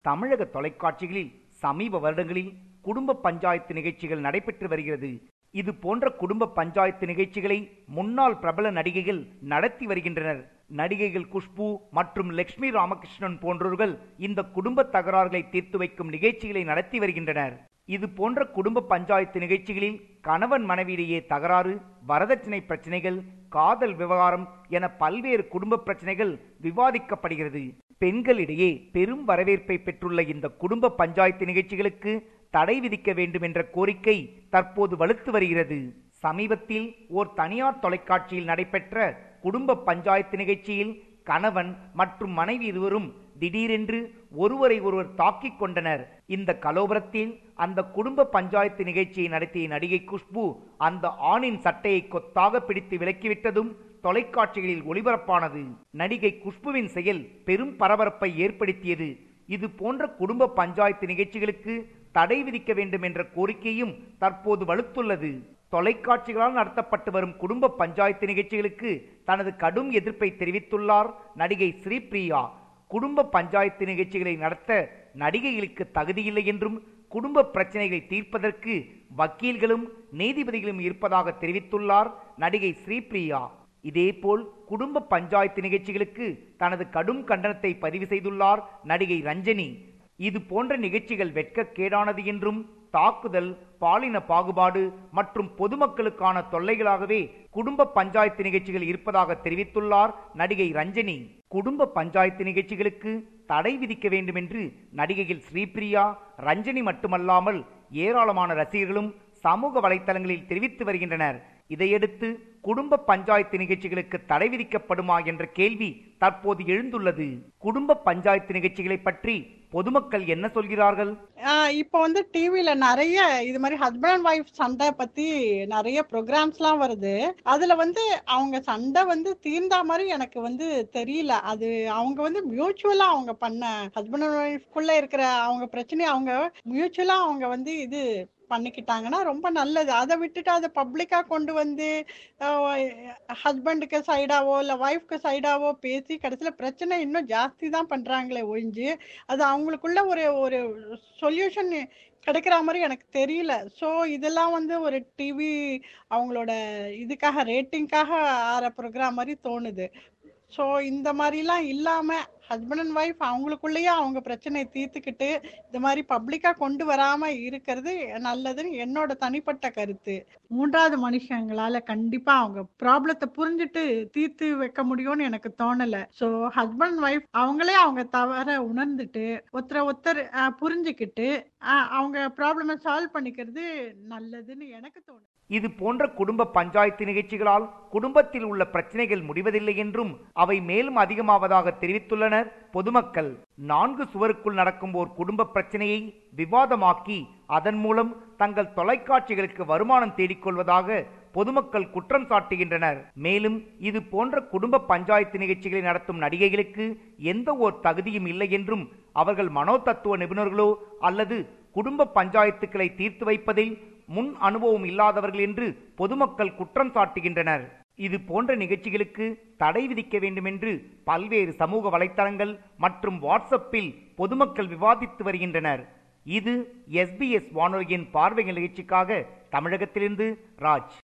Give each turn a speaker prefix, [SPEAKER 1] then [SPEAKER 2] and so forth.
[SPEAKER 1] தமிழக தொலைக்காட்சிகளில் சமீப வருடங்களில் குடும்ப பஞ்சாயத்து நிகழ்ச்சிகள் நடைபெற்று வருகிறது இது போன்ற குடும்ப பஞ்சாயத்து நிகழ்ச்சிகளை முன்னாள் பிரபல நடிகைகள் நடத்தி வருகின்றனர் நடிகைகள் குஷ்பு மற்றும் லட்சுமி ராமகிருஷ்ணன் போன்றோர்கள் இந்த குடும்ப தகராறுகளை தீர்த்து வைக்கும் நிகழ்ச்சிகளை நடத்தி வருகின்றனர் இது போன்ற குடும்ப பஞ்சாயத்து நிகழ்ச்சிகளில் கணவன் மனைவியிடையே தகராறு வரதட்சணை பிரச்சனைகள் காதல் விவகாரம் என பல்வேறு குடும்ப பிரச்சனைகள் விவாதிக்கப்படுகிறது பெண்களிடையே பெரும் வரவேற்பை பெற்றுள்ள இந்த குடும்ப பஞ்சாயத்து நிகழ்ச்சிகளுக்கு தடை விதிக்க வேண்டும் என்ற கோரிக்கை தற்போது வலுத்து வருகிறது சமீபத்தில் ஓர் தனியார் தொலைக்காட்சியில் நடைபெற்ற குடும்ப பஞ்சாயத்து நிகழ்ச்சியில் கணவன் மற்றும் மனைவி இருவரும் திடீரென்று ஒருவரை ஒருவர் தாக்கிக் கொண்டனர் இந்த கலோபரத்தில் அந்த குடும்ப பஞ்சாயத்து நிகழ்ச்சியை நடத்திய நடிகை குஷ்பு அந்த ஆணின் சட்டையை கொத்தாக பிடித்து விலக்கிவிட்டதும் தொலைக்காட்சிகளில் ஒளிபரப்பானது நடிகை குஷ்புவின் செயல் பெரும் பரபரப்பை ஏற்படுத்தியது இது போன்ற குடும்ப பஞ்சாயத்து நிகழ்ச்சிகளுக்கு தடை விதிக்க வேண்டும் என்ற கோரிக்கையும் தற்போது வலுத்துள்ளது தொலைக்காட்சிகளால் நடத்தப்பட்டு வரும் குடும்ப பஞ்சாயத்து நிகழ்ச்சிகளுக்கு தனது கடும் எதிர்ப்பை தெரிவித்துள்ளார் நடிகை ஸ்ரீபிரியா குடும்ப பஞ்சாயத்து நிகழ்ச்சிகளை நடத்த நடிகைகளுக்கு தகுதியில்லை என்றும் குடும்ப பிரச்சனைகளை தீர்ப்பதற்கு வக்கீல்களும் நீதிபதிகளும் இருப்பதாக தெரிவித்துள்ளார் நடிகை ஸ்ரீபிரியா இதேபோல் குடும்ப பஞ்சாயத்து நிகழ்ச்சிகளுக்கு தனது கடும் கண்டனத்தை பதிவு செய்துள்ளார் நடிகை ரஞ்சனி இது போன்ற நிகழ்ச்சிகள் வெட்கக்கேடானது என்றும் தாக்குதல் பாலின பாகுபாடு மற்றும் பொதுமக்களுக்கான தொல்லைகளாகவே குடும்ப பஞ்சாயத்து நிகழ்ச்சிகள் இருப்பதாக தெரிவித்துள்ளார் நடிகை ரஞ்சனி குடும்ப பஞ்சாயத்து நிகழ்ச்சிகளுக்கு தடை விதிக்க வேண்டும் என்று நடிகைகள் ஸ்ரீபிரியா ரஞ்சனி மட்டுமல்லாமல் ஏராளமான ரசிகர்களும் சமூக வலைத்தளங்களில் தெரிவித்து வருகின்றனர் இதையடுத்து குடும்ப பஞ்சாயத்து நிகழ்ச்சிகளுக்கு தடை விதிக்கப்படுமா என்ற கேள்வி தற்போது எழுந்துள்ளது குடும்ப பஞ்சாயத்து நிகழ்ச்சிகளை பற்றி பொதுமக்கள் என்ன சொல்கிறார்கள்
[SPEAKER 2] இப்போ வந்து டிவில நிறைய இது மாதிரி ஹஸ்பண்ட் அண்ட் ஒய்ஃப் சண்டை பத்தி நிறைய ப்ரோக்ராம்ஸ்லாம் வருது அதுல வந்து அவங்க சண்டை வந்து தீர்ந்தா மாதிரி எனக்கு வந்து தெரியல அது அவங்க வந்து மியூச்சுவலா அவங்க பண்ண ஹஸ்பண்ட் அண்ட் ஒய்ஃப்குள்ள இருக்கிற அவங்க பிரச்சனையை அவங்க மியூச்சுவலா அவங்க வந்து இது பண்ணிக்கிட்டாங்கன்னா ரொம்ப நல்லது அதை விட்டுட்டு அதை பப்ளிக்கா கொண்டு வந்து ஹஸ்பண்டுக்கு சைடாவோ இல்ல ஒய்ஃப்க்கு சைடாவோ பேசி கடைசியில பிரச்சனை இன்னும் ஜாஸ்தி தான் பண்றாங்களே ஒழிஞ்சு அது அவங்களுக்குள்ள ஒரு ஒரு சொல்யூஷன் கிடைக்கிற மாதிரி எனக்கு தெரியல ஸோ இதெல்லாம் வந்து ஒரு டிவி அவங்களோட இதுக்காக ரேட்டிங்காக ஆற ப்ரோக்ராம் மாதிரி தோணுது ஸோ இந்த மாதிரிலாம் இல்லாமல் ஹஸ்பண்ட் அண்ட் ஒய்ஃப் அவங்களுக்குள்ளேயே அவங்க பிரச்சனையை தீர்த்துக்கிட்டு இந்த மாதிரி பப்ளிக்காக கொண்டு வராமல் இருக்கிறது நல்லதுன்னு என்னோட தனிப்பட்ட கருத்து மூன்றாவது மனுஷங்களால கண்டிப்பாக அவங்க ப்ராப்ளத்தை புரிஞ்சுட்டு தீர்த்து வைக்க முடியும்னு எனக்கு தோணலை ஸோ ஹஸ்பண்ட் அண்ட் ஒய்ஃப் அவங்களே அவங்க தவற உணர்ந்துட்டு ஒருத்தரை ஒருத்தர் புரிஞ்சுக்கிட்டு அவங்க ப்ராப்ளமை சால்வ் பண்ணிக்கிறது நல்லதுன்னு எனக்கு தோணுது
[SPEAKER 1] இது போன்ற குடும்ப பஞ்சாயத்து நிகழ்ச்சிகளால் குடும்பத்தில் உள்ள பிரச்சனைகள் முடிவதில்லை என்றும் அவை மேலும் அதிகமாவதாக தெரிவித்துள்ளனர் பொதுமக்கள் நான்கு சுவருக்குள் நடக்கும் ஓர் குடும்ப பிரச்சனையை விவாதமாக்கி அதன் மூலம் தங்கள் தொலைக்காட்சிகளுக்கு வருமானம் தேடிக்கொள்வதாக பொதுமக்கள் குற்றம் சாட்டுகின்றனர் மேலும் இது போன்ற குடும்ப பஞ்சாயத்து நிகழ்ச்சிகளை நடத்தும் நடிகைகளுக்கு எந்த ஓர் தகுதியும் இல்லை என்றும் அவர்கள் மனோதத்துவ நிபுணர்களோ அல்லது குடும்ப பஞ்சாயத்துக்களை தீர்த்து வைப்பதில் முன் அனுபவம் இல்லாதவர்கள் என்று பொதுமக்கள் குற்றம் சாட்டுகின்றனர் இது போன்ற நிகழ்ச்சிகளுக்கு தடை விதிக்க வேண்டும் என்று பல்வேறு சமூக வலைத்தளங்கள் மற்றும் வாட்ஸ்அப்பில் பொதுமக்கள் விவாதித்து வருகின்றனர் இது எஸ்பிஎஸ் வானொலியின் பார்வை நிகழ்ச்சிக்காக தமிழகத்திலிருந்து ராஜ்